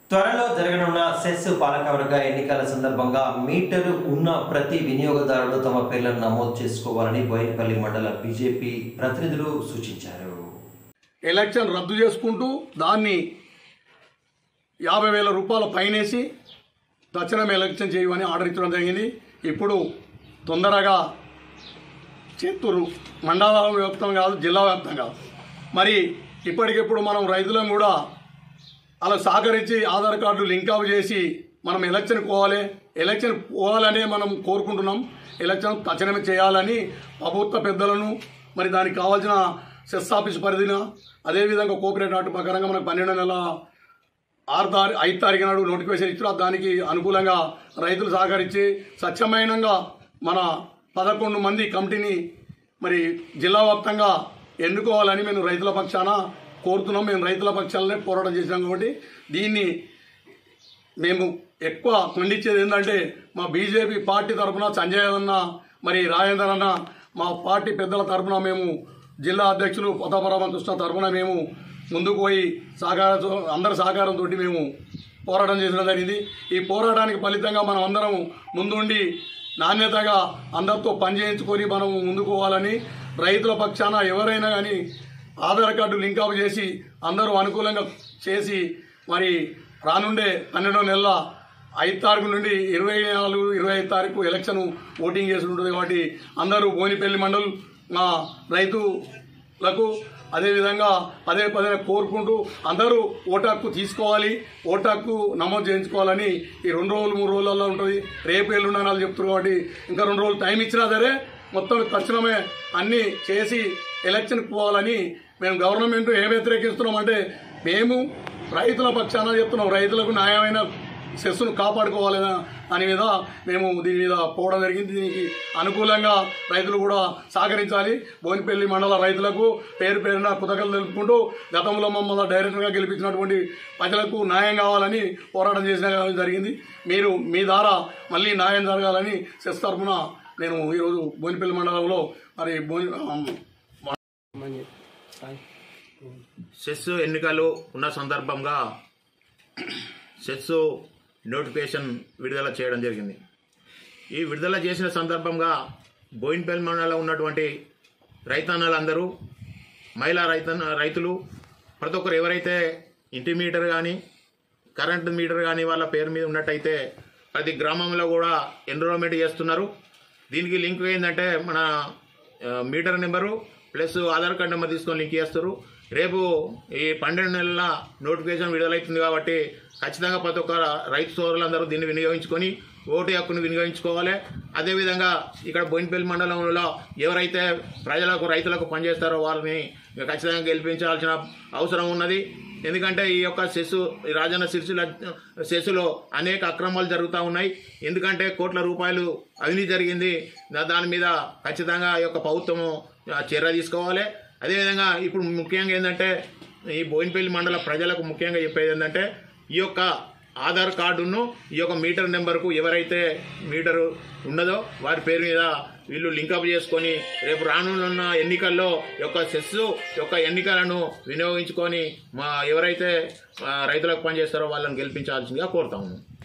త్వరలో జరగనున్న సెస్ పాలకవర్గ ఎన్నికల సందర్భంగా మీటరు ఉన్న ప్రతి వినియోగదారుడు తమ పేర్లను నమోదు చేసుకోవాలని బోయినపల్లి మండల బీజేపీ ప్రతినిధులు సూచించారు ఎలక్షన్ రద్దు చేసుకుంటూ దాన్ని యాభై వేల రూపాయల పైనేసి తక్షణమే ఎలక్షన్ చేయమని ఆర్డర్ ఇచ్చడం జరిగింది ఇప్పుడు తొందరగా చేత్తూరు మండల వ్యాప్తం కాదు జిల్లా వ్యాప్తం కాదు మరి ఇప్పటికిప్పుడు మనం రైతులను కూడా అలా సహకరించి ఆధార్ కార్డు లింక్ అప్ చేసి మనం ఎలక్షన్ పోవాలి ఎలక్షన్ పోవాలనే మనం కోరుకుంటున్నాం ఎలక్షన్ తక్షణమే చేయాలని ప్రభుత్వ పెద్దలను మరి దానికి కావాల్సిన సెస్ ఆఫీస్ పరిధిన అదేవిధంగా కోఆపరేటివ్ యాక్ట్ ప్రకారంగా మనకు పన్నెండు నెలల ఆరు తారీఖు ఐదు తారీఖు నాడు నోటిఫికేషన్ ఇచ్చిన దానికి అనుకూలంగా రైతులు సహకరించి స్వచ్ఛమైనంగా మన పదకొండు మంది కమిటీని మరి జిల్లా వ్యాప్తంగా ఎన్నుకోవాలని మేము రైతుల పక్షాన కోరుతున్నాం మేము రైతుల పక్షాలనే పోరాటం చేసినాం కాబట్టి దీన్ని మేము ఎక్కువ ఖండించేది ఏంటంటే మా బీజేపీ పార్టీ తరఫున సంజయ్ అన్న మరి రాజేందర్ అన్న మా పార్టీ పెద్దల తరఫున మేము జిల్లా అధ్యక్షులు పొతాపరామకృష్ణ తరఫున మేము ముందుకు పోయి సహకార అందరి సహకారంతో మేము పోరాటం చేయడం జరిగింది ఈ పోరాటానికి ఫలితంగా మనం అందరం ముందుండి నాణ్యతగా అందరితో పనిచేయించుకొని మనం ముందుకు పోవాలని రైతుల పక్షాన ఎవరైనా కానీ ఆధార్ కార్డు లింక్ అప్ చేసి అందరూ అనుకూలంగా చేసి మరి రానుండే పన్నెండో నెలల ఐదు తారీఖు నుండి ఇరవై నాలుగు ఇరవై ఐదు తారీఖు ఎలక్షన్ ఓటింగ్ చేసి ఉంటుంది కాబట్టి అందరూ బోనిపల్లి మండల్ మా రైతులకు అదేవిధంగా పదే పదే కోరుకుంటూ అందరూ ఓటు హక్కు తీసుకోవాలి ఓటు హక్కు నమోదు చేయించుకోవాలని ఈ రెండు రోజులు మూడు రోజులలో ఉంటుంది రేపు ఎల్లుండి అని వాళ్ళు చెప్తున్నారు కాబట్టి ఇంకా రెండు రోజులు టైం ఇచ్చినా సరే మొత్తం తక్షణమే అన్నీ చేసి ఎలక్షన్కి పోవాలని మేము గవర్నమెంట్ ఏ వ్యతిరేకిస్తున్నామంటే మేము రైతుల పక్షాన చెప్తున్నాం రైతులకు న్యాయమైన సెస్సును కాపాడుకోవాలి అని మీద మేము దీని మీద పోవడం జరిగింది దీనికి అనుకూలంగా రైతులు కూడా సహకరించాలి బోనిపల్లి మండల రైతులకు పేరు పేరున కృతజ్ఞతలు తెలుపుకుంటూ గతంలో మమ్మల్ని డైరెక్టర్గా గెలిపించినటువంటి ప్రజలకు న్యాయం కావాలని పోరాటం చేసిన జరిగింది మీరు మీ ద్వారా మళ్ళీ న్యాయం జరగాలని సెస్ తరఫున నేను ఈరోజు బోనిపల్లి మండలంలో మరి బోని సెస్ ఎన్నికలు ఉన్న సందర్భంగా సెస్ నోటిఫికేషన్ విడుదల చేయడం జరిగింది ఈ విడుదల చేసిన సందర్భంగా బోయిన్పల్లి మండలంలో ఉన్నటువంటి రైతన్నలందరూ మహిళా రైత రైతులు ప్రతి ఒక్కరు ఎవరైతే ఇంటి మీటర్ కానీ కరెంటు మీటర్ కానీ వాళ్ళ పేరు మీద ఉన్నట్టయితే ప్రతి గ్రామంలో కూడా ఎన్రోల్మెంట్ చేస్తున్నారు దీనికి లింక్ ఏంటంటే మన ఆ, meter number plus Aadhaar card number తీసుకొని లింక్ చేస్తారు రేపు ఈ పన్నెండు నెలల నోటిఫికేషన్ విడుదలవుతుంది కాబట్టి ఖచ్చితంగా ప్రతి ఒక్క రైతు సోదరులందరూ దీన్ని వినియోగించుకొని ఓటు హక్కును వినియోగించుకోవాలి అదేవిధంగా ఇక్కడ బోయినపల్లి మండలంలో ఎవరైతే ప్రజలకు రైతులకు పనిచేస్తారో వారిని ఖచ్చితంగా గెలిపించాల్సిన అవసరం ఉన్నది ఎందుకంటే ఈ యొక్క సెస్సు ఈ రాజన్న సిరిసిల్ల సెస్సులో అనేక అక్రమాలు జరుగుతూ ఉన్నాయి ఎందుకంటే కోట్ల రూపాయలు అవినీతి జరిగింది దా- దాని మీద ఖచ్చితంగా ఈ యొక్క ప్రభుత్వము ఆ, చర్య తీసుకోవాలి అదేవిధంగా ఇప్పుడు ముఖ్యంగా ఏంటంటే ఈ బోయినపల్లి మండల ప్రజలకు ముఖ్యంగా చెప్పేది ఏంటంటే ఈ యొక్క ఆధార్ కార్డును ఈ యొక్క మీటర్ నెంబర్కు ఎవరైతే మీటరు ఉన్నదో వారి పేరు మీద వీళ్ళు లింకప్ చేసుకొని రేపు రానున్న ఎన్నికల్లో ఈ యొక్క సెస్ యొక్క ఎన్నికలను వినియోగించుకొని మా ఎవరైతే ఆ, రైతులకు పనిచేస్తారో వాళ్ళని గెలిపించాల్సిందిగా కోరుతా ఉన్నాం